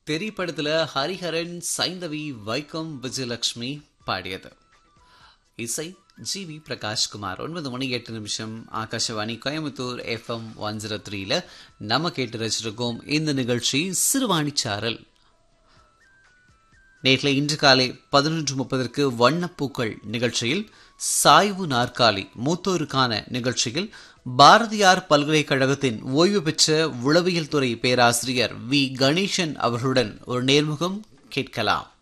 திரைப்படத்துல ஹரிஹரன் சைந்தவி வைக்கம் விஜயலட்சுமி பாடியது இசை ஜி வி பிரகாஷ்குமார் ஒன்பது மணி எட்டு நிமிஷம் Akashvani Coimbatore F M one zero த்ரீல நம்ம கேட்டு ரசிச்சிருக்கோம் இந்த நிகழ்ச்சி சிறுவாணி சாரல் நேற்றில் இன்று காலை பதினொன்று முப்பதற்கு வண்ணப்பூக்கள் நிகழ்ச்சியில் சாய்வு நாற்காலி மூத்தோருக்கான நிகழ்ச்சியில் பாரதியார் பல்கலைக்கழகத்தின் ஓய்வு பெற்ற உளவியல் துறை பேராசிரியர் வி கணேசன் அவர்களுடன் ஒரு நேர்முகம் கேட்கலாம்